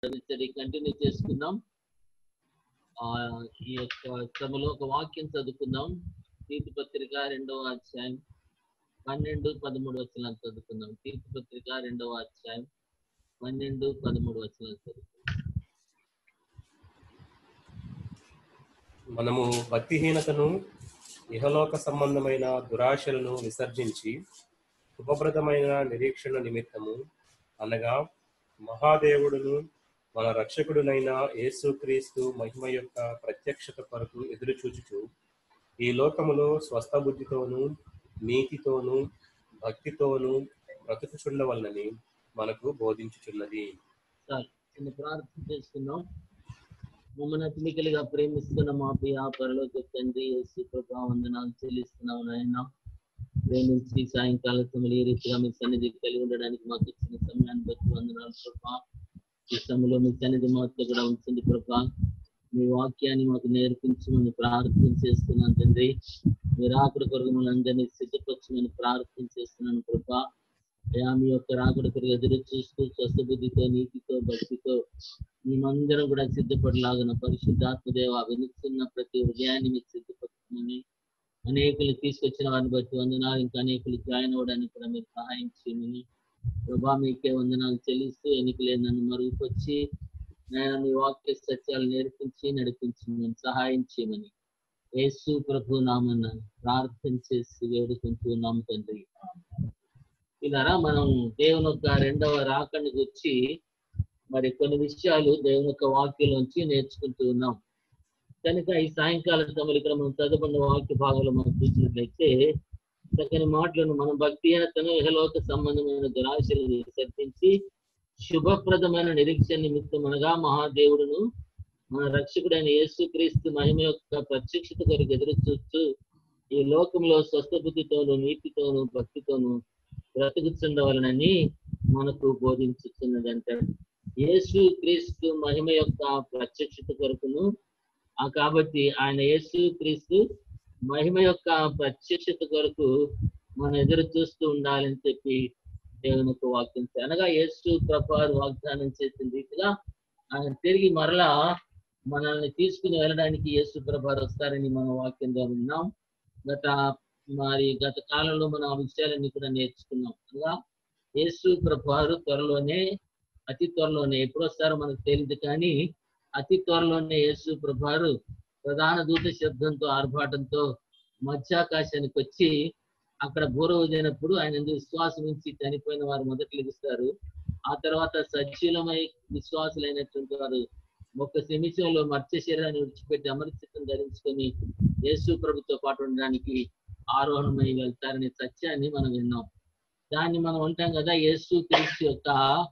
study continue చేసుకుందాం ఆ ఈ యొక్క సభలో ఒక వాక్యం చదువుకుందాం తీర్పు పత్రిక రెండవ అధ్యాయం పన్నెండు పదమూడు వచనాలు చదువుకుందాం తీర్పు పత్రిక రెండవ అధ్యాయం పన్నెండు పదమూడు వచనాలు చదువుకుందాం మనము భక్తిహీనతను ఇహలోక సంబంధమైన దురాశలను విసర్జించి శుభప్రదమైన నిరీక్షణ నిమిత్తము అనగా మహాదేవుడును మన రక్షకుడునైన యేసుక్రీస్తు మహిమ యొక్క ప్రత్యక్షత కొరకు ఎదురు చూచుచు ఈ లోకములో స్వస్థ బుద్ధితోనూ నీతితోనూ భక్తితోనూ బ్రతుకుచుండవలనని మనకు బోధించుచున్నది సార్ చిన్న ప్రార్థన చేసుకుందాం మమ్మల్ని అతిమికలుగా ప్రేమిస్తున్న మా ప్రియ పరలోక తండ్రి యేసు కృపా వందనాలు చెల్లిస్తున్నాం నాయన ప్రేమించి సాయంకాల సమయంలో ఈ రీతిగా మీ సన్నిధి కలిగి ఉండడానికి మాకు ఇచ్చిన సమయాన్ని బట్టి వందనాలు కృప ఈ సమయంలో మీ సన్నిధి మాతో కూడా ఉంచండి కృప మీ వాక్యాన్ని మాకు నేర్పించమని ప్రార్థన చేస్తున్నాను తండ్రి మీరు రాకుడ కొరకు మమ్మల్ని అందరినీ సిద్ధపరచమని ప్రార్థన చేస్తున్నాను కృప అయా మీ యొక్క రాకుడ కొరకు ఎదురు చూస్తూ స్వస్థ బుద్ధితో నీతితో భక్తితో మేమందరం కూడా సిద్ధపడలాగిన పరిశుద్ధాత్మదేవ వినుతున్న ప్రతి హృదయాన్ని మీకు సిద్ధపడుతుందని అనేకులు తీసుకొచ్చిన వారిని బట్టి వందనాలు ఇంకా అనేకులు జాయిన్ అవ్వడానికి కూడా మీరు సహాయం చేయమని ప్రభా మీకే వందనాలు చెల్లిస్తూ ఎన్నికలే నన్ను మరుగుపరిచి నేను మీ వాక్య సత్యాలు నేర్పించి నడిపించమని సహాయం చేయమని యేసు ప్రభు నామన్న ప్రార్థన చేసి వేడుకుంటున్నాం తండ్రి ఇలారా మనం దేవుని యొక్క రెండవ రాకడికి వచ్చి మరి కొన్ని విషయాలు దేవుని యొక్క వాక్యంలోంచి నేర్చుకుంటూ ఉన్నాం కనుక ఈ సాయంకాల సమయంలో ఇక్కడ మనం చదవబడిన వాక్య భాగంలో మనం చూసినట్లయితే చక్కని మాటలను మన భక్తిహీనతను ఇహలోక సంబంధమైన దురాశలను విసర్జించి శుభప్రదమైన నిరీక్షణ నిమిత్తం అనగా మహాదేవుడును మన రక్షకుడైన యేసుక్రీస్తు మహిమ యొక్క ప్రత్యక్షత కొరకు ఎదురు చూస్తూ ఈ లోకంలో స్వస్థ బుద్ధితోను నీతితోను భక్తితోను బ్రతుకుతుండవలనని మనకు బోధించుతున్నది అంటారు యేసు క్రీస్తు మహిమ యొక్క ప్రత్యక్షత కొరకును ఆ కాబట్టి ఆయన యేసు క్రీస్తు మహిమ యొక్క ప్రత్యక్షత కొరకు మనం ఎదురు చూస్తూ ఉండాలని చెప్పి దేవుని యొక్క వాక్యం అనగా యేసు ప్రభారు వాగ్దానం చేసిన రీతిగా ఆయన తిరిగి మరలా మనల్ని తీసుకుని వెళ్ళడానికి యేసు ప్రభారు వస్తారని మనం వాక్యం ద్వారా విన్నాం గత మరి గత కాలంలో మనం ఆ విషయాలన్నీ కూడా నేర్చుకున్నాం అనగా యేసు ప్రభారు త్వరలోనే అతి త్వరలోనే ఎప్పుడు వస్తారో మనకు తెలియదు కానీ అతి త్వరలోనే యేసు ప్రభారు ప్రధాన దూత శబ్దంతో ఆర్భాటంతో మధ్యాకాశానికి వచ్చి అక్కడ బూరవజైనప్పుడు ఆయన విశ్వాసం నుంచి చనిపోయిన వారు మొదటి లభిస్తారు ఆ తర్వాత సజీలమై విశ్వాసులైనటువంటి వారు ఒక్క నిమిషంలో మత్స్య శరీరాన్ని విడిచిపెట్టి అమర్చితం ధరించుకొని యేసు ప్రభుతో పాటు ఉండడానికి ఆరోహణమై వెళ్తారనే సత్యాన్ని మనం విన్నాం దాన్ని మనం ఉంటాం కదా యేసు క్రీస్తు యొక్క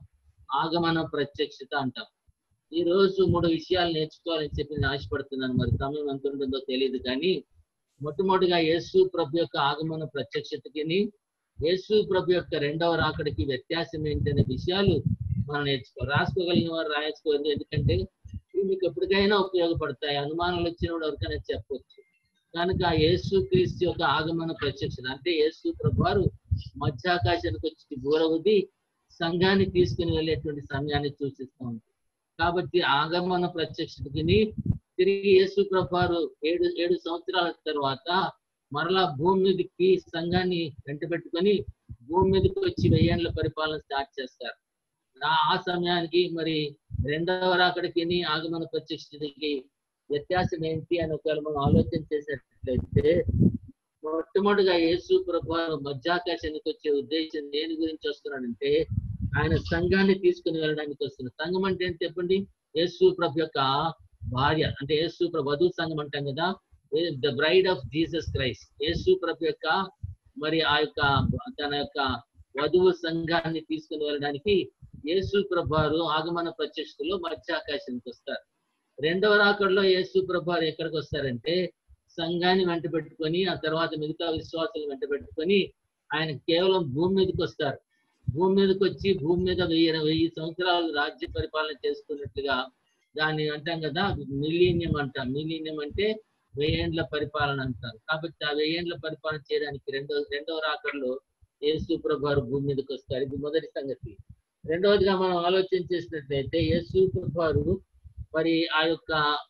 ఆగమన ప్రత్యక్షత అంటాం ఈ రోజు మూడు విషయాలు నేర్చుకోవాలని చెప్పి నేను ఆశపడుతున్నాను మరి సమయం ఎంత ఉంటుందో తెలియదు కానీ మొట్టమొదటిగా యేసు ప్రభు యొక్క ఆగమన ప్రత్యక్షతకి యేసు ప్రభు యొక్క రెండవ రాకడికి వ్యత్యాసం ఏంటనే విషయాలు మనం నేర్చుకోవాలి రాసుకోగలిగిన వారు రాసుకోవాలి ఎందుకంటే ఇవి మీకు ఎప్పటికైనా ఉపయోగపడతాయి అనుమానాలు వచ్చినప్పుడు ఎవరికైనా చెప్పవచ్చు కనుక యేసు క్రీస్తు యొక్క ఆగమన ప్రత్యక్షత అంటే యేసు ప్రభు వారు మధ్యాకాశానికి వచ్చి బూరవుది సంఘాన్ని తీసుకుని వెళ్ళేటువంటి సమయాన్ని సూచిస్తూ ఉంది కాబట్టి ఆగమన ప్రత్యక్షతకి తిరిగి యేసు ప్రభారు ఏడు ఏడు సంవత్సరాల తర్వాత మరలా భూమి మీదకి సంఘాన్ని వెంట పెట్టుకొని భూమి మీదకి వచ్చి వెయ్యేండ్ల పరిపాలన స్టార్ట్ చేస్తారు ఆ సమయానికి మరి రెండవ రాకడికి ఆగమన ప్రత్యక్షతకి వ్యత్యాసం ఏంటి అని ఒకవేళ మనం ఆలోచన చేసినట్లయితే మొట్టమొదటిగా యేసు ప్రభావం మధ్యాకాశానికి వచ్చే ఉద్దేశం దేని గురించి వస్తున్నాడంటే ఆయన సంఘాన్ని తీసుకుని వెళ్ళడానికి వస్తున్నారు సంఘం అంటే ఏంటి చెప్పండి యేసు ప్రభు యొక్క భార్య అంటే యేసు ప్రభు వధువు సంఘం అంటాం కదా the bride of Jesus Christ Yesu ప్రభు యొక్క మరి ఆ యొక్క తన యొక్క వధువు సంఘాన్ని తీసుకుని వెళ్ళడానికి యేసు ప్రభారు ఆగమన ప్రత్యక్షతలో మధ్యాకాశానికి వస్తారు రెండవ రాకడలో యేసు ప్రభారు ఎక్కడికి వస్తారంటే సంఘాన్ని వెంట పెట్టుకొని ఆ తర్వాత మిగతా విశ్వాసాలు వెంట పెట్టుకొని ఆయన కేవలం భూమి మీదకి వస్తారు భూమి మీదకి వచ్చి భూమి మీద వెయ్యి వెయ్యి సంవత్సరాలు రాజ్య పరిపాలన చేసుకున్నట్లుగా దాన్ని అంటాం కదా మిలీనియం అంటాం మిలీనియం అంటే వెయ్యేండ్ల పరిపాలన అంటారు కాబట్టి ఆ వెయ్యేండ్ల పరిపాలన చేయడానికి రెండో రెండవ రాకడలో యేసు ప్రభు భూమి మీదకి వస్తారు ఇది మొదటి సంగతి రెండవదిగా మనం ఆలోచన చేసినట్లయితే యేసు వారు మరి ఆ యొక్క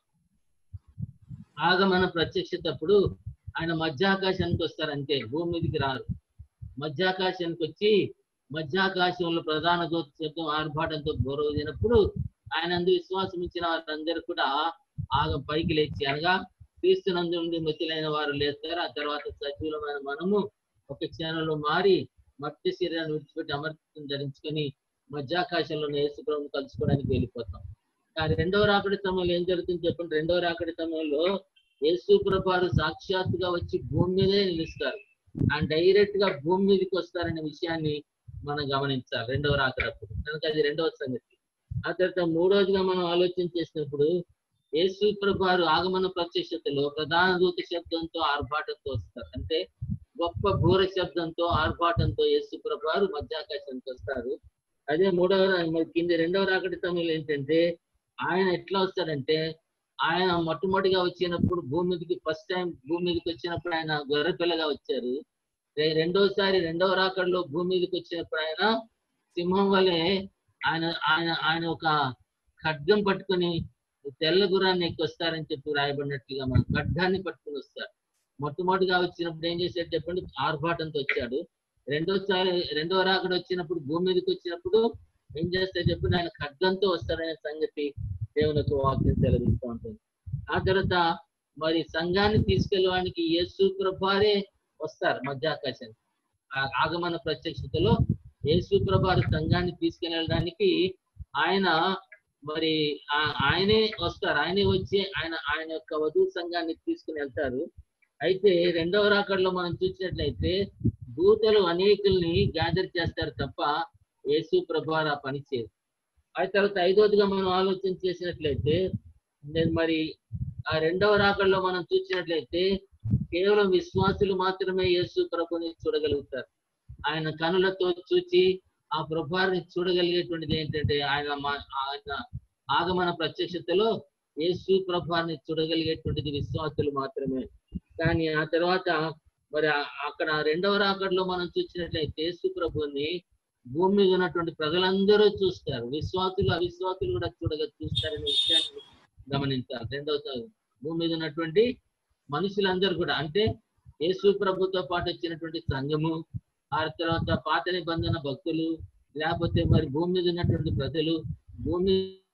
ఆగమన ప్రత్యక్షతప్పుడు ఆయన మధ్యాకాశానికి వస్తారంటే భూమి మీదకి రారు మధ్యాకాశానికి వచ్చి మధ్యాకాశంలో ప్రధాన దూత శబ్దం ఆర్భాటంతో గౌరవించినప్పుడు ఆయన అందు విశ్వాసం ఇచ్చిన వారందరూ కూడా ఆగ పైకి లేచి అనగా క్రీస్తునందు నుండి మృతులైన వారు లేస్తారు ఆ తర్వాత సజీవులమైన మనము ఒక క్షణంలో మారి మట్టి శరీరాన్ని విడిచిపెట్టి అమర్తం ధరించుకొని మధ్యాకాశంలో యేసుప్రభుని కలుసుకోవడానికి వెళ్ళిపోతాం ఆ రెండవ రాకడి సమయంలో ఏం జరుగుతుంది చెప్పండి రెండవ రాకడి సమయంలో యేసు ప్రభారు సాక్షాత్తుగా వచ్చి భూమి మీదే నిలుస్తారు ఆయన డైరెక్ట్ గా భూమి మీదకి వస్తారనే విషయాన్ని మనం గమనించాలి రెండవ రాకడప్పుడు కనుక అది రెండవ సంగతి ఆ తర్వాత మూడవదిగా మనం ఆలోచన చేసినప్పుడు యేసు ప్రభారు ఆగమన ప్రత్యక్షతలో ప్రధాన దూత శబ్దంతో ఆర్భాటంతో వస్తారు అంటే గొప్ప ఘోర శబ్దంతో ఆర్భాటంతో యేసు ప్రభారు మధ్యాకాశానికి వస్తారు అదే మూడవ రా- మరి కింద రెండవ రాకడి సమయంలో ఏంటంటే ఆయన ఎట్లా వస్తాడంటే ఆయన మొట్టమొదటిగా వచ్చినప్పుడు భూమి మీదకి ఫస్ట్ టైం భూమి మీదకి వచ్చినప్పుడు ఆయన గొర్రె పిల్లగా వచ్చారు రె- రెండోసారి రెండవ రాకడలో భూమి మీదకి వచ్చినప్పుడు ఆయన సింహం వలె ఆయన ఆయన ఆయన ఒక ఖడ్గం పట్టుకొని తెల్ల గుర్రాన్ని ఎక్కి వస్తారని చెప్పి రాయబడినట్లుగా మన ఖడ్గాన్ని పట్టుకొని వస్తారు మొట్టమొదటిగా వచ్చినప్పుడు ఏం చేశాడు చెప్పండి ఆర్భాటంతో వచ్చాడు రెండోసారి రెండవ రాకడ వచ్చినప్పుడు భూమి మీదకి వచ్చినప్పుడు ఏం చేస్తాడు చెప్పండి ఆయన ఖడ్గంతో వస్తారనే సంగతి దేవుని యొక్క వాక్యం సెలవిస్తూ ఉంటుంది ఆ తర్వాత మరి సంఘాన్ని తీసుకెళ్ళడానికి యేసు ప్రభారే వస్తారు మధ్యాకాశానికి ఆ ఆగమన ప్రత్యక్షతలో యేసు ప్రభారు సంఘాన్ని తీసుకెళ్ళడానికి ఆయన మరి ఆ- ఆయనే వస్తారు ఆయనే వచ్చి ఆయన ఆయన యొక్క వధువు సంఘాన్ని తీసుకుని వెళ్తారు అయితే రెండవ రాకడలో మనం చూసినట్లయితే దూతలు అనేకుల్ని గ్యాదర్ చేస్తారు తప్ప యేసు ప్రభారు ఆ పని చేయరు ఆ తర్వాత ఐదవదిగా మనం ఆలోచన చేసినట్లయితే నేను మరి ఆ రెండవ రాకడలో మనం చూసినట్లయితే కేవలం విశ్వాసులు మాత్రమే యేసు ప్రభుని చూడగలుగుతారు ఆయన కనులతో చూచి ఆ ప్రభాని చూడగలిగేటువంటిది ఏంటంటే ఆయన మా- ఆయన ఆగమన ప్రత్యక్షతలో యేసు ప్రభాని చూడగలిగేటువంటిది విశ్వాసులు మాత్రమే కానీ ఆ తర్వాత మరి ఆ- అక్కడ రెండవ రాకడలో మనం చూసినట్లయితే యేసు ప్రభుని భూమి మీద ఉన్నటువంటి ప్రజలందరూ చూస్తారు విశ్వాసులు అవిశ్వాసులు కూడా చూడగ చూస్తారనే విషయాన్ని గమనించాలి రెండవ త- భూమి మీద ఉన్నటువంటి మనుషులందరూ కూడా అంటే యేసు ప్రభుతో పాటు వచ్చినటువంటి సంఘము ఆ తర్వాత పాత నిబంధన భక్తులు లేకపోతే మరి భూమి మీద ఉన్నటువంటి ప్రజలు భూమి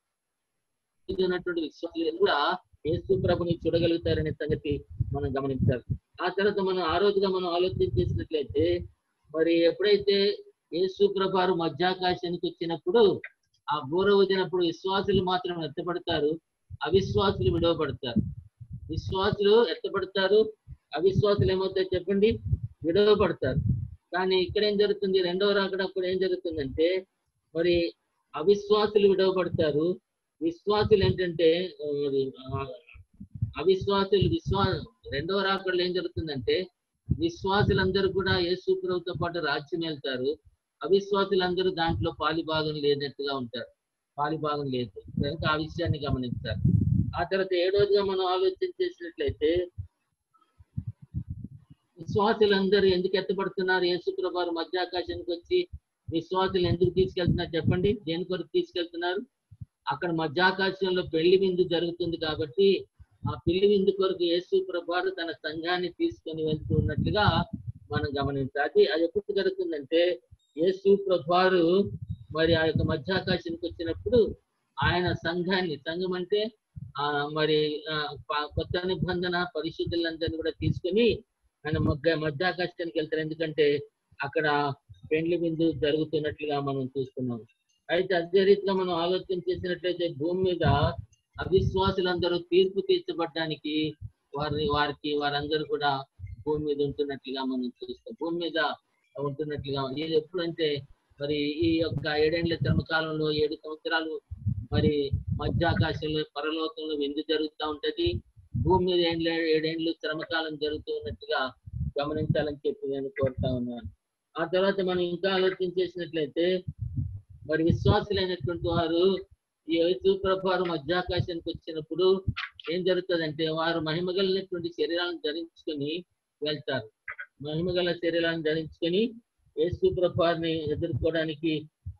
మీద ఉన్నటువంటి విశ్వాసులు కూడా యేసు ప్రభుని చూడగలుగుతారనే సంగతి మనం గమనించాలి ఆ తర్వాత మనం ఆ రోజుగా మనం ఆలోచన చేసినట్లయితే మరి ఎప్పుడైతే యేసు ప్రభారు మధ్యాకాశానికి వచ్చినప్పుడు ఆ బూర ఊదినప్పుడు విశ్వాసులు మాత్రం ఎత్తపడతారు అవిశ్వాసులు విడవబడతారు విశ్వాసులు ఎత్తపడతారు అవిశ్వాసులు ఏమవుతాయి చెప్పండి విడవబడతారు కానీ ఇక్కడ ఏం జరుగుతుంది రెండవ రాకడప్పుడు ఏం జరుగుతుందంటే మరి అవిశ్వాసులు విడవబడతారు విశ్వాసులు ఏంటంటే ఆ, మరి, ఆ, అవిశ్వాసులు విశ్వా రెండవ రాకడలో ఏం జరుగుతుందంటే విశ్వాసులందరూ కూడా యేసు ప్రభుతో పాటు రాజ్యం వెళ్తారు అవిశ్వాసులందరూ దాంట్లో పాలిభాగం లేనట్టుగా ఉంటారు పాలిభాగం లేదు కనుక ఆ విషయాన్ని గమనించారు ఆ తర్వాత ఏడోదిగా మనం ఆలోచన చేసినట్లయితే విశ్వాసులందరూ ఎందుకు ఎత్తబడుతున్నారు యేసుప్రభారు మధ్యాకాశానికి వచ్చి విశ్వాసులు ఎందుకు తీసుకెళ్తున్నారు చెప్పండి దేని కొరకు తీసుకెళ్తున్నారు అక్కడ మధ్యాకాశంలో పెళ్లి విందు జరుగుతుంది కాబట్టి ఆ పెళ్లి విందు కొరకు యేసు ప్రభారు తన సంఘాన్ని తీసుకొని వెళ్తూ ఉన్నట్లుగా మనం గమనించాలి అది అది ఎప్పుడు జరుగుతుందంటే యేసు ప్రభారు మరి ఆ యొక్క మధ్యాకాశానికి వచ్చినప్పుడు ఆయన సంఘాన్ని సంఘం అంటే ఆ మరి ఆ, ప- కొత్త నిబంధన పరిశుద్ధులందరినీ కూడా తీసుకొని ఆయన మధ్య మధ్యాకాశానికి వెళ్తారు ఎందుకంటే అక్కడ పెండ్లి విందు జరుగుతున్నట్లుగా మనం చూస్తున్నాం అయితే అదే రీతిగా మనం ఆలోచన చేసినట్లయితే భూమి మీద అవిశ్వాసులందరూ తీర్పు తీర్చబడడానికి వారి వారికి వారందరూ కూడా భూమి మీద ఉంటున్నట్లుగా మనం చూస్తాం భూమి మీద ఉంటున్నట్లుగా ఇది ఎప్పుడంటే మరి ఈ యొక్క ఏడేండ్ల శ్రమకాలంలో ఏడు సంవత్సరాలు మరి మధ్య ఆకాశంలో పరలోకంలో విందు జరుగుతూ ఉంటది భూమి మీద ఏండ్ల ఏడేండ్లు శ్రమకాలం జరుగుతూ ఉన్నట్టుగా గమనించాలని చెప్పి నేను కోరుతా ఉన్నాను ఆ తర్వాత మనం ఇంకా ఆలోచన చేసినట్లయితే మరి విశ్వాసులైనటువంటి వారు ఈ యేసు ప్రభావం మధ్యాకాశానికి వచ్చినప్పుడు ఏం జరుగుతుందంటే వారు మహిమగలిగినటువంటి శరీరాలను ధరించుకొని వెళ్తారు మహిమగల శరీరాలను ధరించుకొని యేసు ప్రభావాన్ని ఎదుర్కోవడానికి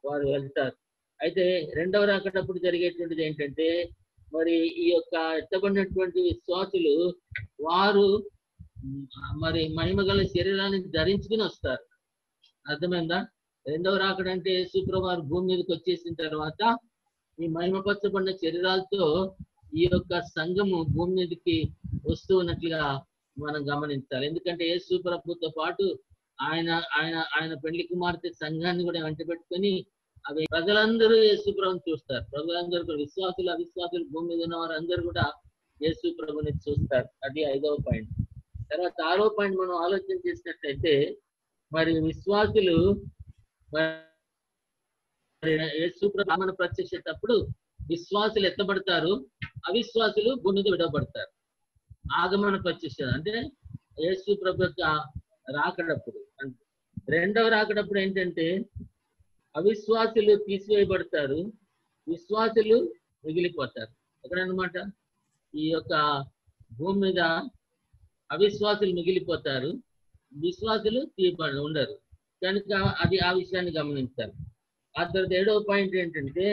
వారు వెళ్తారు అయితే రెండవ రాకడప్పుడు జరిగేటువంటిది ఏంటంటే మరి ఈ యొక్క ఎత్తబడినటువంటి విశ్వాసులు వారు మ్, మరి మహిమగల శరీరాన్ని ధరించుకుని వస్తారు అర్థమైందా రెండవ రాకడ అంటే యేసుప్రభు వారు భూమి మీదకి వచ్చేసిన తర్వాత ఈ మహిమపరచబడిన శరీరాలతో ఈ యొక్క సంఘము భూమి మీదకి వస్తూ ఉన్నట్లుగా మనం గమనించాలి ఎందుకంటే యేసు ప్రభుతో పాటు ఆయన ఆయన ఆయన పెళ్లి కుమార్తె సంఘాన్ని కూడా వెంట పెట్టుకొని అవి ప్రజలందరూ యేసు ప్రభుని చూస్తారు ప్రజలందరూ కూడా విశ్వాసులు అవిశ్వాసులు భూమి మీద ఉన్న వారందరూ కూడా యేసు ప్రభుని చూస్తారు అది ఐదవ పాయింట్ తర్వాత ఆరో పాయింట్ మనం ఆలోచన చేసినట్లయితే మరి విశ్వాసులు మరి యేసు ప్రభు ఆగమన ప్రత్యక్షతప్పుడు విశ్వాసులు ఎత్తబడతారు అవిశ్వాసులు భూమి మీద విడవబడతారు ఆగమన ప్రత్యక్షత అంటే యేసు ప్రభు యొక్క రాకడప్పుడు అంటే రెండవ రాకడప్పుడు ఏంటంటే అవిశ్వాసులు తీసివేయబడతారు విశ్వాసులు మిగిలిపోతారు ఎక్కడనమాట ఈ యొక్క భూమి మీద అవిశ్వాసులు మిగిలిపోతారు విశ్వాసులు తీయబడి ఉండరు కనుక అది ఆ విషయాన్ని గమనించాలి ఆ తర్వాత ఏడవ పాయింట్ ఏంటంటే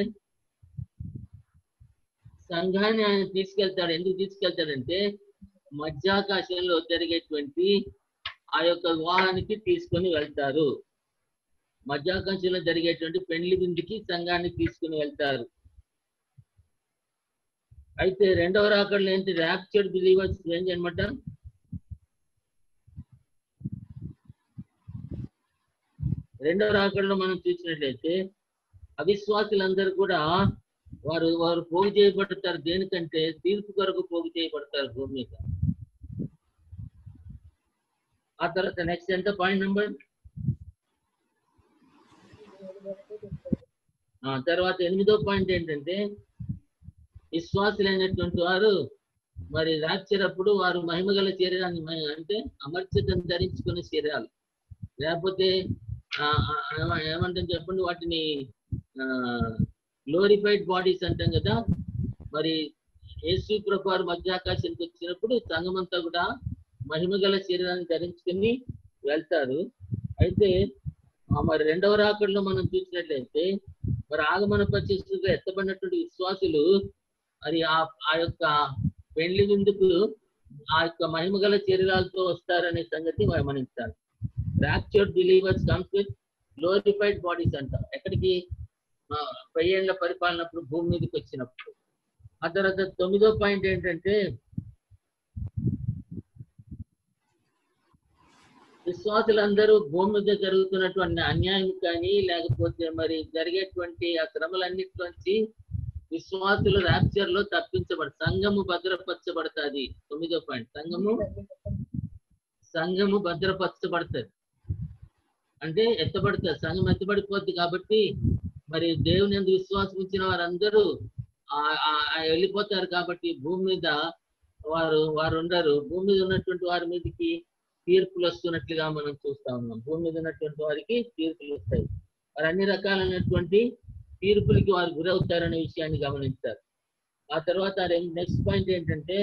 సంఘాన్ని ఆయన తీసుకెళ్తాడు ఎందుకు తీసుకెళ్తాడంటే మధ్యాకాశంలో జరిగేటువంటి ఆ యొక్క వివాహానికి తీసుకొని వెళ్తారు మధ్యాకాశంలో జరిగేటువంటి పెళ్లి విందుకి సంఘాన్ని తీసుకుని వెళ్తారు అయితే రెండవ రాకడలో ఏంటి ర్యాప్చర్డ్ బిలీవర్స్ ఏం అనమాట రెండవ రాకడలో మనం చూసినట్లయితే అవిశ్వాసులందరూ కూడా వారు వారు పోగు చేయబడతారు దేనికంటే తీర్పు కొరకు పోగు చేయబడతారు భూమి మీద ఆ తర్వాత నెక్స్ట్ ఎంత పాయింట్ నెంబర్ ఆ తర్వాత ఎనిమిదో పాయింట్ ఏంటంటే విశ్వాసులైనటువంటి వారు మరి రాక్షరప్పుడు వారు మహిమగల శరీరాన్ని మహి- అంటే అమర్చితం ధరించుకునే శరీరాలు లేకపోతే ఆ, ఆ, ఏమ- ఏమంటాం చెప్పండి వాటిని గ్లోరిఫైడ్ బాడీస్ అంటాం కదా మరి యేసు ప్రభు వారు మధ్యాకాశానికి వచ్చినప్పుడు సంఘమంతా కూడా మహిమగల శరీరాన్ని ధరించుకుని వెళ్తారు అయితే ఆ మరి రెండవ రాకడలో మనం చూసినట్లయితే మరి ఆగమన ప్రతిష్టగా ఎత్తబడినటువంటి విశ్వాసులు మరి ఆ ఆ యొక్క పెళ్లి విందుకు ఆ యొక్క మహిమగల శరీరాలతో వస్తారనే సంగతి గమనించాలి fractured believers comes with glorified bodies అంట ఎక్కడికి ఆ, వెయ్యేళ్ల పరిపాలనప్పుడు భూమి మీదకి వచ్చినప్పుడు ఆ తర్వాత తొమ్మిదో పాయింట్ ఏంటంటే విశ్వాసులందరూ భూమి మీద జరుగుతున్నటువంటి అన్యాయం కానీ లేకపోతే మరి జరిగేటువంటి ఆ శ్రమలన్నిటిలోంచి విశ్వాసులు ర్యాప్చర్ లో తప్పించబడు సంఘము భద్రపరచబడుతుంది తొమ్మిదో పాయింట్ సంఘము సంఘము భద్రపరచబడుతుంది అంటే ఎత్తబడుతుంది సంఘం ఎత్తబడిపోద్ది కాబట్టి మరి దేవుని యందు విశ్వాసం ఉంచిన వారందరూ ఆ- ఆ- ఆ వెళ్ళిపోతారు కాబట్టి భూమి మీద వారు వారు ఉండరు భూమి మీద ఉన్నటువంటి వారి మీదకి తీర్పులు వస్తున్నట్లుగా మనం చూస్తా ఉన్నాం భూమి మీద ఉన్నటువంటి వారికి తీర్పులు వస్తాయి వారు అన్ని రకాలైనటువంటి తీర్పులకి వారు గురవుతారనే విషయాన్ని గమనించారు ఆ తర్వాత నెక్స్ట్ పాయింట్ ఏంటంటే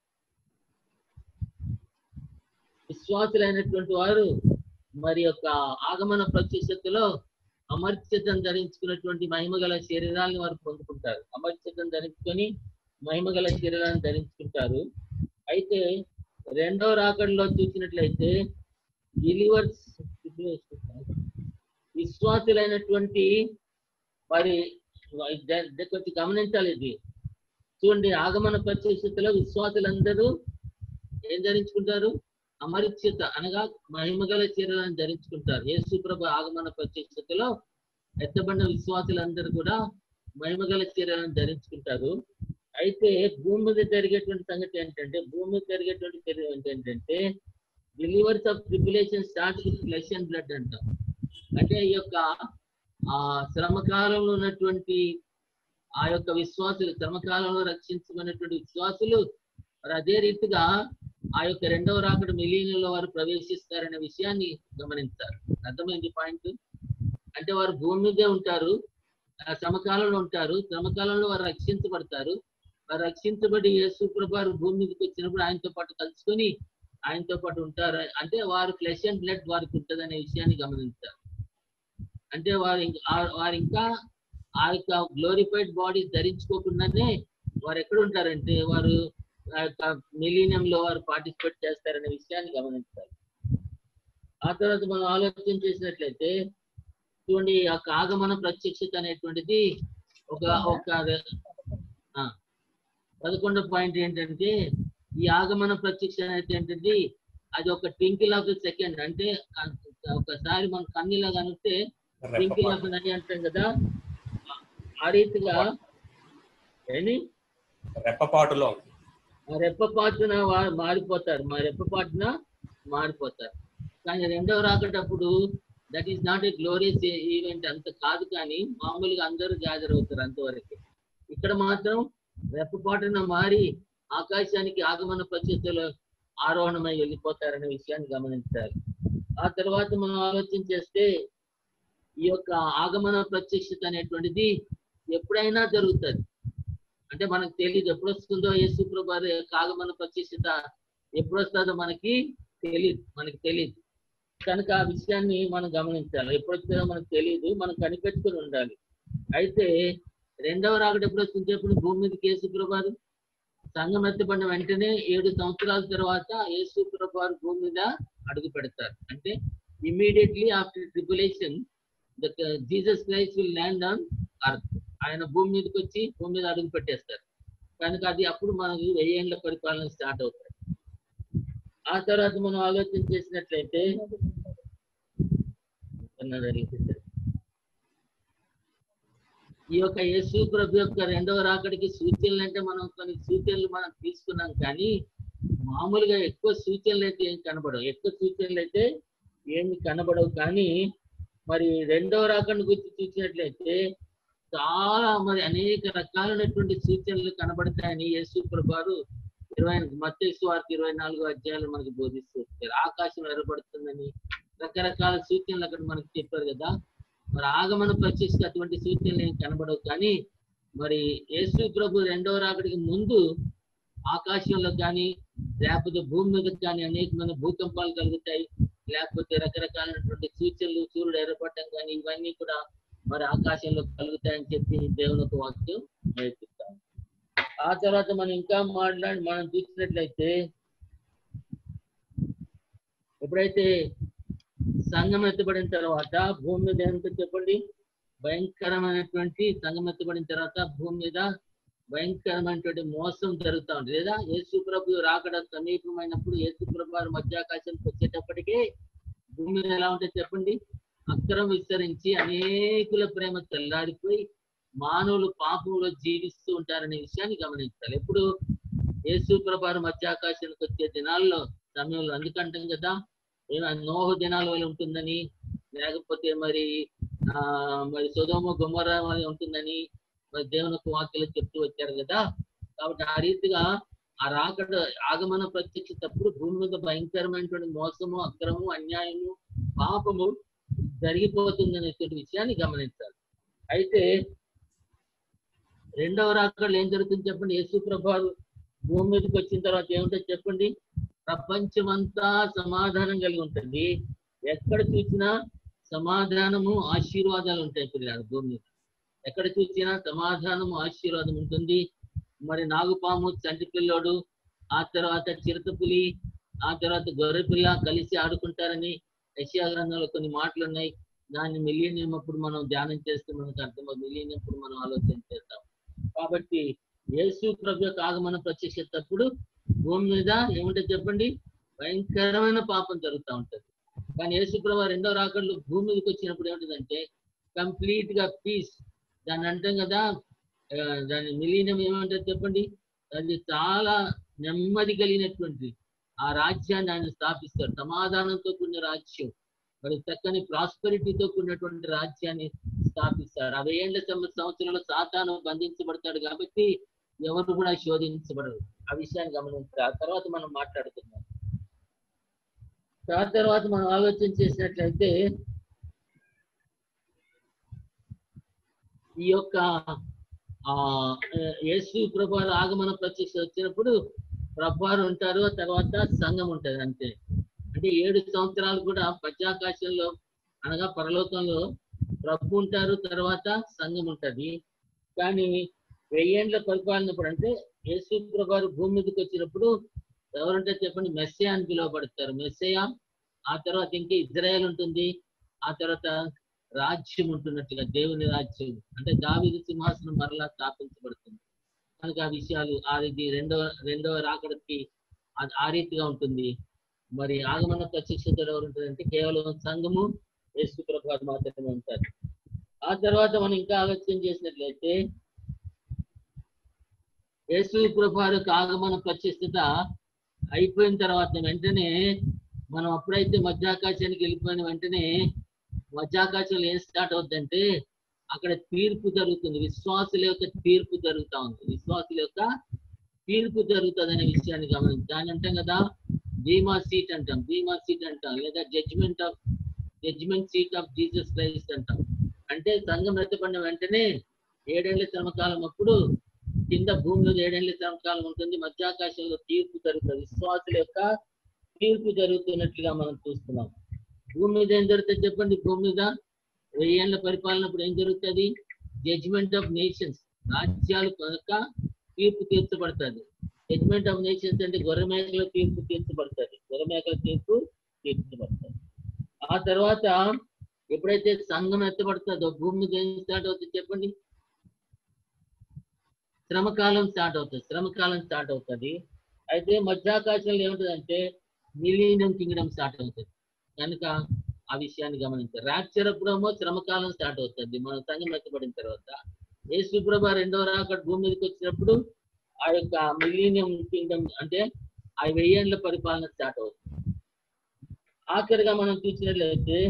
విశ్వాసులైనటువంటి వారు మరి యొక్క ఆగమన ప్రత్యక్షతలో అమర్చితం ధరించుకున్నటువంటి మహిమగల శరీరాలను వారు పొందుకుంటారు అమర్చితం ధరించుకొని మహిమగల శరీరాన్ని ధరించుకుంటారు అయితే రెండో రాకడలో చూసినట్లయితే బిలీవర్స్ విశ్వాసులైనటువంటి మరి ద- ద- కొంచెం గమనించాలి ఇది చూడండి ఆగమన ప్రత్యక్షతలో విశ్వాసులందరూ ఏం ధరించుకుంటారు అమరిచ్యత అనగా మహిమగల చీరలను ధరించుకుంటారు యేసు ప్రభు ఆగమన ప్రత్యక్షతలో ఎత్తబడిన విశ్వాసులందరూ కూడా మహిమగల చీరలను ధరించుకుంటారు అయితే భూమి మీద జరిగేటువంటి సంగతి ఏంటంటే భూమి మీద జరిగేటువంటి చర్య ఏంటంటే believers of tribulation start with flesh and blood అంటాం అంటే ఈ యొక్క ఆ శ్రమకాలంలో ఉన్నటువంటి ఆ యొక్క విశ్వాసులు శ్రమకాలంలో రక్షించబడినటువంటి విశ్వాసులు మరి అదే రీతిగా ఆ యొక్క రెండవ రాకడ మిలియన్లో వారు ప్రవేశిస్తారనే విషయాన్ని గమనించారు అర్థమైంది పాయింట్ అంటే వారు భూమి మీదే ఉంటారు ఆ శ్రమకాలంలో ఉంటారు శ్రమకాలంలో వారు రక్షించబడతారు వారు రక్షించబడి యేసు ప్రభు వారు భూమి మీదకి వచ్చినప్పుడు ఆయనతో పాటు కలుసుకొని ఆయనతో పాటు ఉంటారు అంటే వారు ఫ్లెష్ అండ్ బ్లడ్ వారికి ఉంటుందనే విషయాన్ని గమనించారు అంటే వారు ఇంక- ఆ- వారు ఇంకా ఆ యొక్క గ్లోరిఫైడ్ బాడీ ధరించుకోకుండానే వారు ఎక్కడ ఉంటారంటే వారు ఆ యొక్క మిలీనియం లో వారు పార్టిసిపేట్ చేస్తారనే విషయాన్ని గమనించాలి ఆ తర్వాత మనం ఆలోచన చేసినట్లయితే చూడండి ఆ యొక్క ఆగమన ప్రత్యక్షత అనేటువంటిది ఒక ఒక ఆ, పదకొండో పాయింట్ ఏంటంటే ఈ ఆగమన ప్రత్యక్ష అనేది ఏంటంటే అది ఒక ట్వింకిల్ ఆఫ్ ద సెకండ్ అంటే ఆ- ఒకసారి మన కన్నీలా కనిపితే ట్వింకిల్ ఆఫ్ అని అంటాం కదా ఆ రీతిగా ఏంటి రెప్పపాటులో ఆ రెప్పపాటున వారు మారిపోతారు మా రెప్పపాటున మారిపోతారు కానీ రెండవ రాకటప్పుడు that is not a glorious event అంత కాదు కానీ మామూలుగా అందరూ గ్యాదర్ అవుతారు అంతవరకు ఇక్కడ మాత్రం రెప్పపాటున మారి ఆకాశానికి ఆగమన ప్రత్యక్షలో ఆరోహణమై వెళ్ళిపోతారనే విషయాన్ని గమనించాలి ఆ తర్వాత మనం ఆలోచన చేస్తే ఈ యొక్క ఆగమన ప్రత్యక్షత అనేటువంటిది ఎప్పుడైనా జరుగుతుంది అంటే మనకు తెలియదు ఎప్పుడు వస్తుందో యేసు ప్రభు వారి యొక్క ఆగమన ప్రత్యక్షత ఎప్పుడు వస్తుందో మనకి తెలియదు మనకి తెలియదు కనుక ఆ విషయాన్ని మనం గమనించాలి ఎప్పుడు వస్తుందో మనకు తెలియదు మనం కనిపెట్టుకుని ఉండాలి అయితే రెండవ రాకడ ఎప్పుడు వస్తుంది ఎప్పుడు భూమి మీదకి యేసు ప్రభు వారు సంఘం ఎత్తబడిన వెంటనే ఏడు సంవత్సరాల తర్వాత యేసు ప్రభు వారు భూమి మీద అడుగు పెడతారు అంటే immediately after tribulation the Jesus Christ will land on earth ఆయన భూమి మీదకి వచ్చి భూమి మీద అడుగు పెట్టేస్తారు కనుక అది అప్పుడు మనకి వెయ్యేండ్ల పరిపాలన స్టార్ట్ అవుతాయి ఆ తర్వాత మనం ఆలోచన చేసినట్లయితే ఈ యొక్క యేసు ప్రభు యొక్క రెండవ రాకడికి సూచనలు అంటే మనం కొన్ని సూచనలు మనం తీసుకున్నాం కానీ మామూలుగా ఎక్కువ సూచనలు అయితే ఏం కనబడవు ఎక్కువ సూచనలు అయితే ఏమి కనబడవు కానీ మరి రెండవ రాకడ గురించి చూసినట్లయితే చాలా మరి అనేక రకాలైనటువంటి సూచనలు కనబడతాయని యేసు ప్రభారు ఇరవై మత్తయి వారికి ఇరవై నాలుగు అధ్యాయాలు మనకు బోధిస్తూ వచ్చారు ఆకాశం ఎరబడుతుందని రకరకాల సూచనలు అక్కడ మనకు చెప్పారు కదా మరి ఆగమన ప్రత్యక్ష అటువంటి సూచనలు ఏం కనబడవు కానీ మరి యేసు ప్రభు రెండవ రాకడికి ముందు ఆకాశంలో కానీ లేకపోతే భూమి మీద కానీ అనేకమైన భూకంపాలు కలుగుతాయి లేకపోతే రకరకాలైనటువంటి సూచనలు సూర్యుడు ఎర్రపడటం కానీ ఇవన్నీ కూడా మరి ఆకాశంలో కలుగుతాయని చెప్పి దేవుని యొక్క వాక్యం నేర్పిస్తాం ఆ తర్వాత మనం ఇంకా మాట్లాడి మనం చూసినట్లయితే ఎప్పుడైతే సంఘం ఎత్తబడిన తర్వాత భూమి మీద ఏమిటో చెప్పండి భయంకరమైనటువంటి సంఘం ఎత్తబడిన తర్వాత భూమి మీద భయంకరమైనటువంటి మోసం జరుగుతూ ఉంటుంది లేదా యేసు ప్రభు రాకడ సమీపమైనప్పుడు యేసు ప్రభు వారు మధ్యాకాశానికి వచ్చేటప్పటికే భూమి మీద ఎలా ఉంటుంది చెప్పండి అక్రమం విస్తరించి అనేకుల ప్రేమ తెల్లారిపోయి మానవులు పాపంలో జీవిస్తూ ఉంటారనే విషయాన్ని గమనించాలి ఎప్పుడు యేసు ప్రభావం మధ్యాకాశానికి వచ్చే దినాల్లో సమయంలో అందుకంటాం కదా ఏమైనా నోహు దినాల వల్ల ఉంటుందని లేకపోతే మరి ఆ మరి సుధోమ గుమ్మర వల్ల ఉంటుందని మరి దేవుని యొక్క వాక్యలు చెప్తూ వచ్చారు కదా కాబట్టి ఆ రీతిగా ఆ రాకడ ఆగమన ప్రత్యక్షతప్పుడు భూమి మీద భయంకరమైనటువంటి మోసము అక్రమము అన్యాయము పాపము జరిగిపోతుందనేటువంటి విషయాన్ని గమనించాలి అయితే రెండవ రాకడలో ఏం జరుగుతుంది చెప్పండి యేసు ప్రభావం భూమి మీదకి వచ్చిన తర్వాత ఏముంటుంది చెప్పండి ప్రపంచమంతా సమాధానం కలిగి ఉంటుంది ఎక్కడ చూసినా సమాధానము ఆశీర్వాదాలు ఉంటాయి పిల్లలు భూమి మీద ఎక్కడ చూసినా సమాధానము ఆశీర్వాదం ఉంటుంది మరి నాగుపాము చంటి పిల్లోడు ఆ తర్వాత చిరుతపులి ఆ తర్వాత గొర్రె పిల్ల కలిసి ఆడుకుంటారని యశియా గ్రంథంలో కొన్ని మాటలు ఉన్నాయి దాన్ని మిలియనియం అప్పుడు మనం ధ్యానం చేస్తే మనకు అర్థమవుతుంది మిలియనియం అప్పుడు మనం ఆలోచన చేస్తాం కాబట్టి యేసు ప్రభు యొక్క ఆగమన ప్రత్యక్షతప్పుడు భూమి మీద ఏముంటుంది చెప్పండి భయంకరమైన పాపం జరుగుతూ ఉంటది కానీ యేసు ప్రభు రెండో రాకడలు భూమి మీదకి వచ్చినప్పుడు ఏముంటుందంటే కంప్లీట్ గా పీస్ దాన్ని అంటాం కదా ఆ, దాని మిలీనం ఏమంటారు చెప్పండి అది చాలా నెమ్మది కలిగినటువంటి ఆ రాజ్యాన్ని ఆయన స్థాపిస్తారు సమాధానంతో కూడిన రాజ్యం మరి చక్కని ప్రాస్పరిటీతో కూడినటువంటి రాజ్యాన్ని స్థాపిస్తారు ఆ వెయ్యేండ్ల సంవ- సంవత్సరంలో సాతాను బంధించబడతాడు కాబట్టి ఎవరు కూడా శోధించబడరు ఆ విషయాన్ని గమనించారు ఆ తర్వాత మనం మాట్లాడుకుందాం ఆ తర్వాత మనం ఆలోచన చేసినట్లయితే ఈ యొక్క ఆ యేసు ప్రభు ఆగమన ప్రత్యక్ష వచ్చినప్పుడు ప్రభువారు ఉంటారు ఆ తర్వాత సంఘం ఉంటది అంతే అంటే ఏడు సంవత్సరాలు కూడా పశ్చాకాశంలో అనగా పరలోకంలో ప్రభు ఉంటారు తర్వాత సంఘం ఉంటది కానీ వెయ్యేండ్ల పరిపాలన ఇప్పుడు అంటే యేసు ప్రభు భూమి మీదకి వచ్చినప్పుడు ఎవరంటే చెప్పండి మెస్సయా అని పిలువబడతారు మెస్సయా ఆ తర్వాత ఇంకా ఇజ్రాయెల్ ఉంటుంది ఆ తర్వాత రాజ్యం ఉంటున్నట్టుగా దేవుని రాజ్యం అంటే దావిది సింహాసనం మరలా స్థాపించబడుతుంది కనుక ఆ విషయాలు ఆ ఇది రెండవ రెండవ రాకడకి అది ఆ రీతిగా ఉంటుంది మరి ఆగమన ప్రత్యక్షత ఎవరు ఉంటుందంటే కేవలం సంఘము యేసు ప్రభు మాత్రమే ఉంటారు ఆ తర్వాత మనం ఇంకా ఆలోచన చేసినట్లయితే యేసు ప్రభు యొక్క ఆగమన ప్రత్యక్షత అయిపోయిన తర్వాత వెంటనే మనం అప్పుడైతే మధ్యాకాశానికి వెళ్ళిపోయిన వెంటనే మధ్యాకాశంలో ఏం స్టార్ట్ అవుతుందంటే అక్కడ తీర్పు జరుగుతుంది విశ్వాసుల యొక్క తీర్పు జరుగుతా ఉంది విశ్వాసుల యొక్క తీర్పు జరుగుతుంది అనే విషయాన్ని గమనించి దాని అంటాం కదా బీమా సీట్ అంటాం బీమా సీట్ అంటాం లేదా judgement of judgement seat of Jesus Christ అంటాం అంటే సంఘం రెచ్చబడిన వెంటనే ఏడేళ్ల శ్రమకాలం అప్పుడు కింద భూమిలో ఏడేళ్ల శ్రమకాలం ఉంటుంది మధ్యాకాశంలో తీర్పు జరుగుతుంది విశ్వాసుల యొక్క తీర్పు జరుగుతున్నట్లుగా మనం చూస్తున్నాం భూమి మీద ఏం జరుగుతుంది చెప్పండి భూమి మీద వెయ్యేళ్ల పరిపాలన అప్పుడు ఏం జరుగుతుంది జడ్జిమెంట్ ఆఫ్ నేషన్స్ రాజ్యాలు కనుక తీర్పు తీర్చబడుతుంది జడ్జిమెంట్ ఆఫ్ నేషన్స్ అంటే గొర్రెమేకల తీర్పు తీర్చబడుతుంది గొర్రెమేకల తీర్పు తీర్చబడుతుంది ఆ తర్వాత ఎప్పుడైతే సంఘం ఎత్తబడుతుందో భూమి మీద ఏం స్టార్ట్ అవుతుంది చెప్పండి శ్రమకాలం స్టార్ట్ అవుతుంది శ్రమకాలం స్టార్ట్ అవుతుంది అయితే మధ్యాకాశంలో ఏముంటుందంటే మిలీనియం కింగ్డమ్ స్టార్ట్ అవుతుంది కనుక ఆ విషయాన్ని గమనించారు రాప్చర్ అప్పుడేమో శ్రమకాలం స్టార్ట్ అవుతుంది మన సంఘం ఎత్తబడిన తర్వాత యేసు ప్రభు రెండవ రాకడ భూమి మీదకి వచ్చినప్పుడు ఆ యొక్క మిలీనియం కింగ్డమ్ అంటే ఆ వెయ్యేండ్ల పరిపాలన స్టార్ట్ అవుతుంది ఆఖరిగా మనం చూసినట్లయితే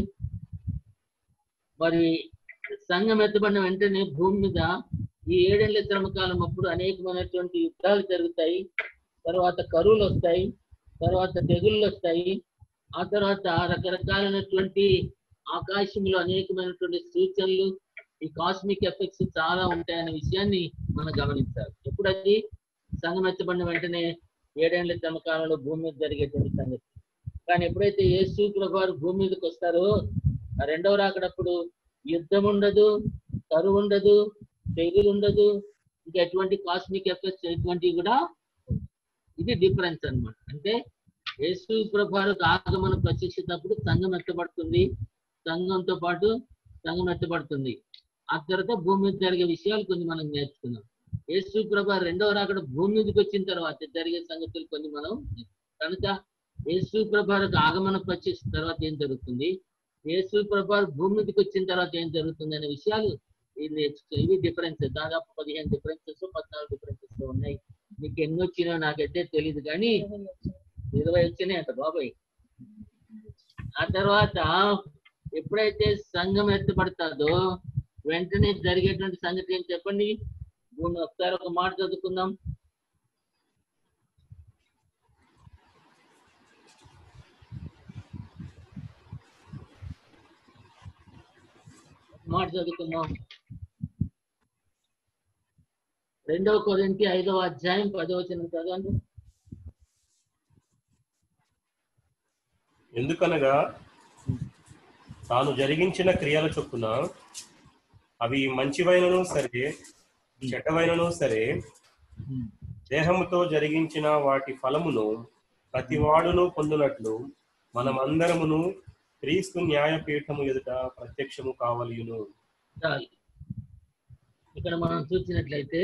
మరి సంఘం ఎత్తబడిన వెంటనే భూమి మీద ఈ ఏడేళ్ల శ్రమకాలం అప్పుడు అనేకమైనటువంటి యుద్ధాలు జరుగుతాయి తర్వాత కరువులు వస్తాయి తర్వాత తెగుళ్ళు వస్తాయి ఆ తర్వాత రకరకాలైనటువంటి ఆకాశంలో అనేకమైనటువంటి సూచనలు ఈ కాస్మిక్ ఎఫెక్ట్స్ చాలా ఉంటాయనే విషయాన్ని మనం గమనించాలి ఎప్పుడు అది సంఘం ఎత్తబడిన వెంటనే ఏడేళ్ల శ్రమకాలంలో భూమి మీద జరిగేటువంటి సంగతి కానీ ఎప్పుడైతే యేసు ప్రభు భూమి మీదకి వస్తారో ఆ రెండవ రాకడప్పుడు యుద్ధం ఉండదు కరువు ఉండదు తెగులు ఉండదు ఇంకా ఎటువంటి కాస్మిక్ ఎఫెక్ట్స్ ఎటువంటివి కూడా ఇది డిఫరెన్స్ అన్నమాట అంటే యేసు ప్రభాలకు ఆగమన ప్రత్యక్షితప్పుడు సంఘం ఎత్తబడుతుంది సంఘంతో పాటు సంఘం ఎత్తబడుతుంది ఆ తర్వాత భూమి మీద జరిగే విషయాలు కొన్ని మనం నేర్చుకున్నాం యేసు ప్రభ రెండవ రాకడ భూమి మీదకి వచ్చిన తర్వాత జరిగే సంగతులు కొన్ని మనం కనుక యేసు ప్రభాలకు ఆగమన ప్రత్యక్ష తర్వాత ఏం జరుగుతుంది యేసు ప్రభా భూమి మీదకి వచ్చిన తర్వాత ఏం జరుగుతుంది అనే విషయాలు ఇది నేర్చుకో ఇవి డిఫరెన్స్ దాదాపు పదిహేను డిఫరెన్సెస్ పద్నాలుగు డిఫరెన్సెస్ ఉన్నాయి మీకు ఎన్ని వచ్చినా నాకైతే తెలియదు కానీ ఇరవై వచ్చినాయి అంట బాబాయ్ ఆ తర్వాత ఎప్పుడైతే సంఘం ఎత్తబడతాదో వెంటనే జరిగేటువంటి సంగతి ఏం చెప్పండి భూమి ఒకసారి ఒక మాట చదువుకుందాం ఒక మాట చదువుకుందాం రెండవ కొరింథీ ఐదవ అధ్యాయం పదవ వచనం చదవండి ఎందుకనగా తాను జరిగించిన క్రియల చొప్పున అవి మంచివైనను సరే చెడ్డవైనను సరే దేహముతో జరిగించిన వాటి ఫలమును ప్రతివాడును పొందునట్లు మనమందరమును క్రీస్తు న్యాయపీఠము ఎదుట ప్రత్యక్షము కావలియును చాలు ఇక్కడ మనం చూసినట్లయితే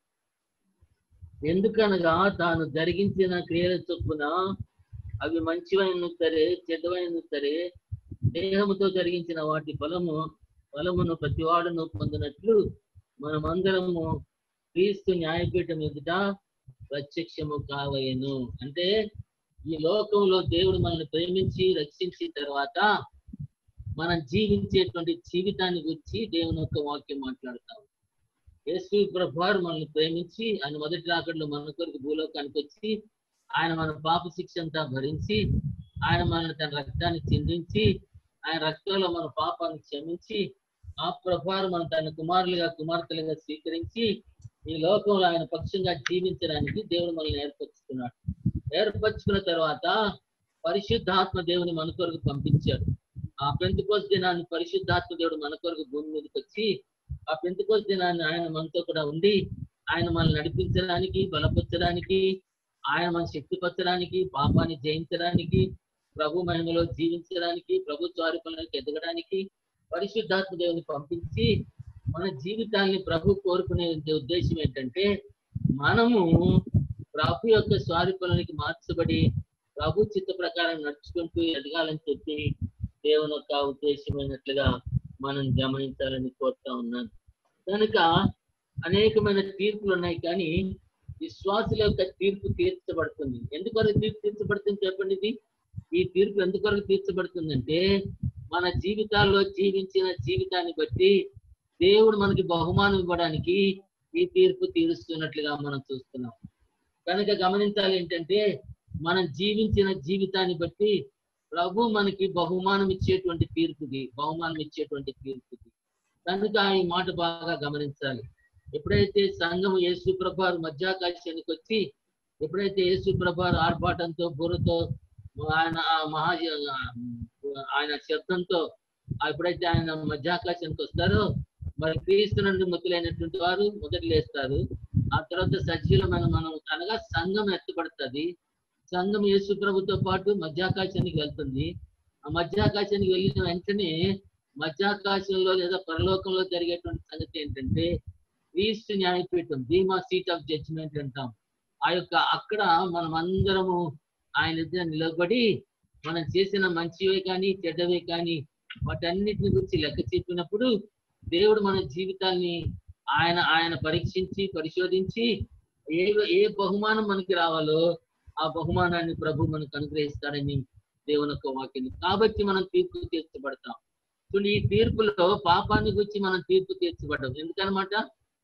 ఎందుకనగా తాను జరిగించిన క్రియల చొప్పున అవి మంచివైన సరే చెడ్డవైన సరే దేహముతో జరిగించిన వాటి ఫలము ఫలమును ప్రతివాడును పొందినట్లు మనమందరము క్రీస్తు న్యాయపీఠం ఎదుట ప్రత్యక్షము కావయను అంటే ఈ లోకంలో దేవుడు మనల్ని ప్రేమించి రక్షించిన తర్వాత మనం జీవించేటువంటి జీవితాన్ని గురించి దేవుని యొక్క వాక్యం మాట్లాడతాం యేసు ప్రభువారు మనల్ని ప్రేమించి ఆయన మొదటి రాకడలో మన కొరకు భూలోకానికి వచ్చి ఆయన మన పాప శిక్ష అంతా భరించి ఆయన మనల్ని తన రక్తాన్ని చిందించి ఆయన రక్తంలో మన పాపాన్ని క్షమించి ఆ ప్రభావం మన తన కుమారులుగా కుమార్తెలుగా స్వీకరించి ఈ లోకంలో ఆయన పక్షంగా జీవించడానికి దేవుడు మనల్ని ఏర్పరచుకున్నాడు ఏర్పరచుకున్న తర్వాత పరిశుద్ధాత్మ దేవుని మన కొరకు పంపించాడు ఆ ఆ పెంతుకోస్ దినాన్ని పరిశుద్ధాత్మ దేవుడు మన కొరకు భూమి మీదకి వచ్చి ఆ పెంతుకోస్ దినాన్ని ఆయన మనతో కూడా ఉండి ఆయన మనల్ని నడిపించడానికి బలపరచడానికి ఆయన మన శక్తిపరచడానికి పాపాన్ని జయించడానికి ప్రభు మహిమలో జీవించడానికి ప్రభు స్వారూపంలోకి ఎదగడానికి పరిశుద్ధాత్మ దేవుని పంపించి మన జీవితాన్ని ప్రభు కోరుకునే ఉద్దేశం ఏంటంటే మనము ప్రభు యొక్క స్వారూపంలోకి మార్చబడి ప్రభు చిత్త ప్రకారం నడుచుకుంటూ ఎదగాలని చెప్పి దేవుని యొక్క ఉద్దేశమైనట్లుగా మనం గమనించాలని కోరుతా ఉన్నాను కనుక అనేకమైన తీర్పులు ఉన్నాయి కానీ విశ్వాసుల యొక్క తీర్పు తీర్చబడుతుంది ఎందుకొరకు తీర్పు తీర్చబడుతుంది చెప్పండి ఇది ఈ తీర్పు ఎందుకొరకు తీర్చబడుతుందంటే మన జీవితాల్లో జీవించిన జీవితాన్ని బట్టి దేవుడు మనకి బహుమానం ఇవ్వడానికి ఈ తీర్పు తీరుస్తున్నట్లుగా మనం చూస్తున్నాం కనుక గమనించాలి ఏంటంటే మనం జీవించిన జీవితాన్ని బట్టి ప్రభు మనకి బహుమానం ఇచ్చేటువంటి తీర్పుకి బహుమానం ఇచ్చేటువంటి తీర్పుకి కనుక ఈ మాట బాగా గమనించాలి ఎప్పుడైతే సంఘం యేసు ప్రభారు మధ్యాకాశానికి వచ్చి ఎప్పుడైతే యేసు ప్రభారు ఆర్భాటంతో బుర్రతో ఆయన ఆ మహా ఆయన శబ్దంతో ఎప్పుడైతే ఆయన మధ్యాకాశానికి వస్తారో మరి క్రీస్తు నుండి ముద్దులైనటువంటి వారు మొదటి లేస్తారు ఆ తర్వాత సజీలమైన మనం అనగా సంఘం ఎత్తబడుతుంది సంఘం యేసు ప్రభుతో పాటు మధ్యాకాశానికి వెళ్తుంది ఆ మధ్యాకాశానికి వెళ్ళిన వెంటనే మధ్యాకాశంలో లేదా పరలోకంలో జరిగేటువంటి సంగతి ఏంటంటే క్రీస్తు న్యాయపీఠం ధీమా సీట్ ఆఫ్ జడ్జిమెంట్ అంటాం ఆ యొక్క అక్కడ మనం అందరము ఆయన ఎదుట నిలబడి మనం చేసిన మంచివే కానీ చెడ్డవే కానీ వాటన్నిటిని గురించి లెక్క చెప్పినప్పుడు దేవుడు మన జీవితాన్ని ఆయన ఆయన పరీక్షించి పరిశోధించి ఏ ఏ బహుమానం మనకి రావాలో ఆ బహుమానాన్ని ప్రభు మనకు అనుగ్రహిస్తాడని దేవుని యొక్క వాక్యం కాబట్టి మనం తీర్పు తీర్చబడతాం చూడండి ఈ తీర్పులో పాపాన్ని గురించి మనం తీర్పు తీర్చబడ్డాం ఎందుకనమాట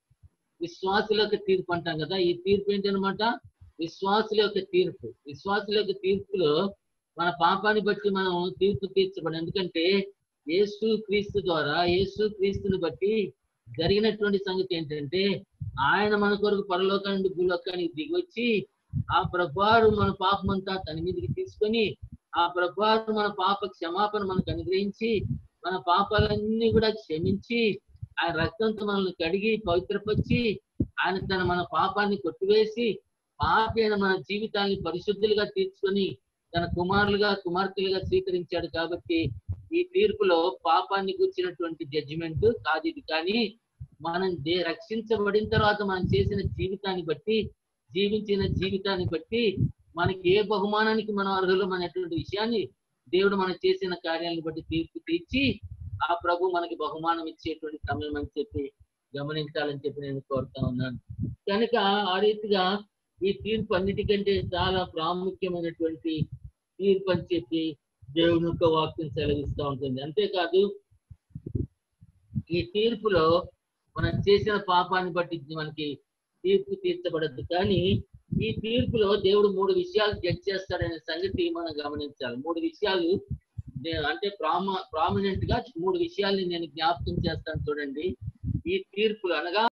విశ్వాసుల యొక్క తీర్పు అంటాం కదా ఈ తీర్పు ఏంటనమాట విశ్వాసుల యొక్క తీర్పు విశ్వాసుల యొక్క తీర్పులో మన పాపాన్ని బట్టి మనం తీర్పు తీర్చబడం ఎందుకంటే యేసు క్రీస్తు ద్వారా యేసు క్రీస్తుని బట్టి జరిగినటువంటి సంగతి ఏంటంటే ఆయన మన కొరకు పరలోకా నుండి భూలోకానికి దిగొచ్చి ఆ ప్రభారు మన పాపమంతా తన మీదకి తీసుకొని ఆ ప్రభారు మన పాప క్షమాపణ మనకు అనుగ్రహించి మన పాపాలన్నీ కూడా క్షమించి ఆయన రక్తంతో మనల్ని కడిగి పవిత్రపరిచి ఆయన తన మన పాపాన్ని కొట్టివేసి పాపి అయిన మన జీవితాన్ని పరిశుద్ధులుగా తీర్చుకొని తన కుమారులుగా కుమార్తెలుగా స్వీకరించాడు కాబట్టి ఈ తీర్పులో పాపాన్ని కూర్చినటువంటి జడ్జిమెంట్ కాదు ఇది కానీ మనం దే రక్షించబడిన తర్వాత మనం చేసిన జీవితాన్ని బట్టి జీవించిన జీవితాన్ని బట్టి మనకి ఏ బహుమానానికి మనం అర్హులం అనేటువంటి విషయాన్ని దేవుడు మనం చేసిన కార్యాలను బట్టి తీర్పు తీర్చి ఆ ప్రభు మనకి బహుమానం ఇచ్చేటువంటి సమయం అని చెప్పి గమనించాలని చెప్పి నేను కోరుతా ఉన్నాను కనుక ఆ రీతిగా ఈ తీర్పు అన్నిటికంటే చాలా ప్రాముఖ్యమైనటువంటి తీర్పు అని చెప్పి దేవుని యొక్క వాక్యం సెలవిస్తూ ఉంటుంది అంతేకాదు ఈ తీర్పులో మనం చేసిన పాపాన్ని బట్టి మనకి తీర్పు తీర్చబడద్దు కానీ ఈ తీర్పులో దేవుడు మూడు విషయాలు జడ్జ్ చేస్తాడనే సంగతి మనం గమనించాలి మూడు విషయాలు దే- అంటే ప్రామ ప్రామినెంట్ గా మూడు విషయాల్ని నేను జ్ఞాపకం చేస్తాను చూడండి ఈ తీర్పులు అనగా